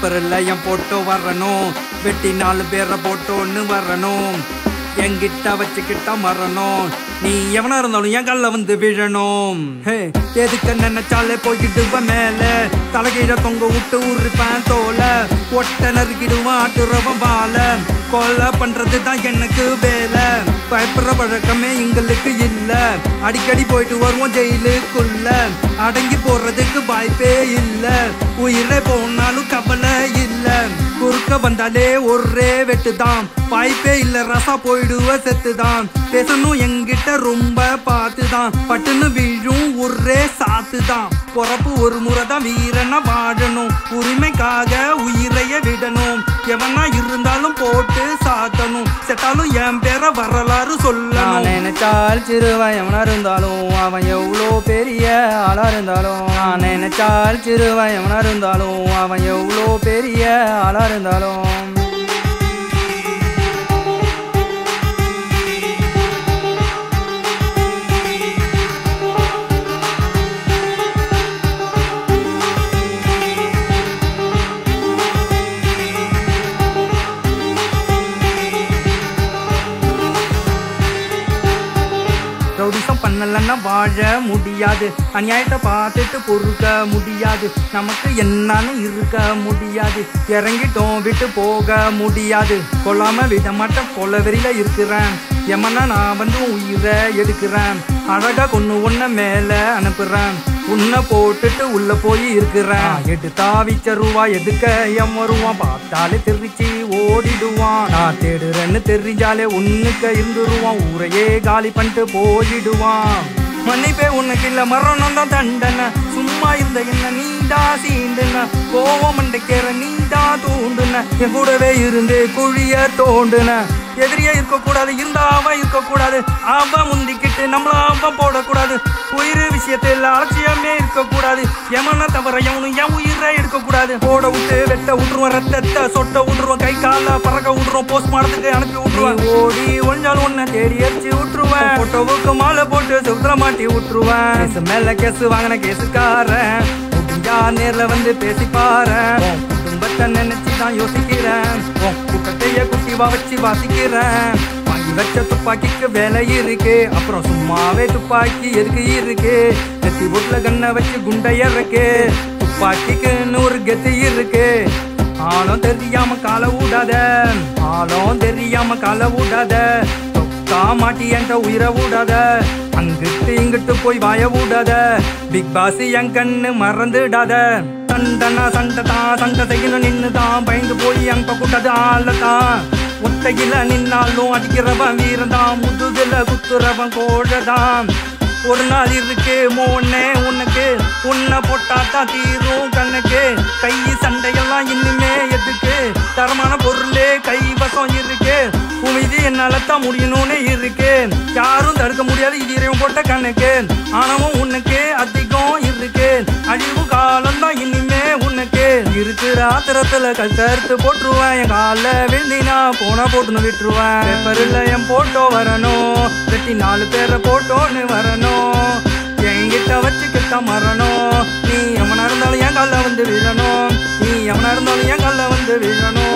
பேப்பரில் என் போட்டோ வரணும் வெட்டி நாலு பேரை போட்டோன்னு வரணும் என்கிட்ட வச்சுக்கிட்ட மரணும் நீ எவனா இருந்தாலும் என் கல்ல வந்து விழணும் ஹே, எதுக்கு நினைச்சாலே போய்கிட்டுவ மேல தலைகீழ தொங்க விட்டு உருப்பேன் தோல ஒட்ட நறுக்கிடுவான் ஆட்டுறவன் பால கொலை பண்றது தான் எனக்கு வேலை பயப்படுற பழக்கமே எங்களுக்கு இல்ல அடிக்கடி போயிட்டு வருவோம் ஜெயிலுக்குள்ள அடங்கி போறதுக்கு வாய்ப்பே இல்ல உயிரே போனாலும் கவலை இல்ல குறுக்க வந்தாலே ஒரே வெட்டுதான் வாய்ப்பே இல்ல ரசா போயிடுவ செத்துதான் பேசணும் என்கிட்ட ரொம்ப பார்த்துதான் பட்டுன்னு வீழும் ஒரே சாத்துதான் பொறப்பு ஒரு முறை தான் வீரனா வாழணும் உரிமைக்காக உயிரைய விடணும் எவனா இருந்தாலும் போட்டு சாத்தணும் செத்தாலும் என் பேர வரலாறு சொல்லணும் நினைச்சால் சிறுவன் எவனா இருந்தாலும் அவன் எவ்வளோ பெரிய ஆளா இருந்தாலும் நான் நினைச்சால் சிறுவன் எவனா இருந்தாலும் அவன் எவ்வளோ பெரிய ஆளா இருந்தாலும் ரவுடிசம் பண்ணலன்னா வாழ முடியாது அநியாயத்தை பார்த்துட்டு பொறுக்க முடியாது நமக்கு என்னன்னு இருக்க முடியாது இறங்கிட்டோம் விட்டு போக முடியாது கொல்லாம விட மாட்டேன் கொல வெறியில இருக்கிறேன் எமனா நான் வந்து உன் உயிரை எடுக்கிறேன் அழகா கொன்னு ஒன்ன மேல அனுப்புறேன் உன்னை போட்டுட்டு உள்ள போய் இருக்கிறேன் எடுத்தா விச்ச ரூபா எதுக்க எம் வருவான் பார்த்தாலே தெரிச்சு ஓடிடுவான் நான் தேடுறேன்னு தெரிஞ்சாலே உன்னுக்க இருந்துருவான் ஊரையே காலி பண்ணிட்டு போயிடுவான் மன்னிப்பே உனக்கு இல்ல மரணம் தான் தண்டனை சும்மா இருந்த என்ன நீண்டா சீண்டுன கோவம் மண்டைக்கேற நீண்டா தூண்டுன என் கூடவே இருந்து குழிய தோண்டுன எதிரியே இருக்கக்கூடாது இருந்தா அவன் இருக்கக்கூடாது அவன் முந்திக்கிட்டு நம்மள அவன் போடக்கூடாது உயிர் விஷயத்தில் அலட்சியமே இருக்கக்கூடாது எமன தவிர எவனும் என் உயிரை எடுக்கக்கூடாது போட விட்டு வெட்ட விட்டுருவான் ரத்தத்தை சொட்ட விட்டுருவான் கை கால பறக்க விட்டுருவான் போஸ்ட் மாடத்துக்கு அனுப்பி விட்டுருவான் ஓடி ஒழிஞ்சாலும் உன்னை தேடி அடிச்சு விட்டுருவேன் போட்டோவுக்கு மாலை போட்டு சுத்திர மாட்டி விட்டுருவேன் கேஸ் மேல கேஸ் வாங்கின கேஸுக்காரன் முடிஞ்சா நேர்ல வந்து பேசி பாரேன் குடும்பத்தை நினைச்சு தான் யோசிக்கிறேன் உன் கூட்டத்தைய குட்டிவா வச்சு வாசிக்கிறேன் வாங்கி வச்ச துப்பாக்கிக்கு வேலை இருக்கு அப்புறம் சும்மாவே துப்பாக்கி எதுக்கு இருக்கு நெத்தி போட்டுல கண்ணை வச்சு குண்டை இறக்கு துப்பாக்கிக்கு நூறு கெத்து இருக்கு ஆளும் தெரியாம காலை விடாத ஆளும் தெரியாம காலை விடாத தொக்கா மாட்டி என்கிட்ட உயிரை விடாத அங்கிட்டு இங்கிட்டு போய் வாய விடாத பிக் பாஸ் என் கண்ணு மறந்துடாத சண்டனா சண்டை தான் சண்டை செய்யணும் நின்று தான் பயந்து போய் அங்க கூட்டாது ஆளதான் ஒத்தையில நின்னாலும் அடிக்கிறவன் வீரன் தான் முதுகுல குத்துறவன் கோழதான் ஒரு நாள் இருக்கு மோனே உனக்கு உன்னை போட்டா தான் தீரும் கண்ணுக்கு கை சண்டையெல்லாம் இன்னுமே எதுக்கு தரமான பொருளே கைவசம் இருக்கு உமிதி என்னால தான் முடியணும்னு இருக்கு யாரும் தடுக்க முடியாது இது இறைவன் போட்ட கண்ணுக்கு ஆனவும் உனக்கு அதிகம் இருக்கு அழிவு காலம் தான் இனிமே உனக்கு இருக்கிற ஆத்திரத்துல கழுத்தறுத்து போட்டுருவேன் என் கால விழுந்தினா போன போட்டுன்னு விட்டுருவேன் பேப்பரில் என் போட்டோ வரணும் வெட்டி நாலு பேரை போட்டோன்னு வரணும் என்கிட்ட வச்சுக்கிட்ட மரணம் நீ எவனா இருந்தாலும் என் காலில் வந்து விழணும் நீ எவனா இருந்தாலும் என் காலில் வந்து விழணும்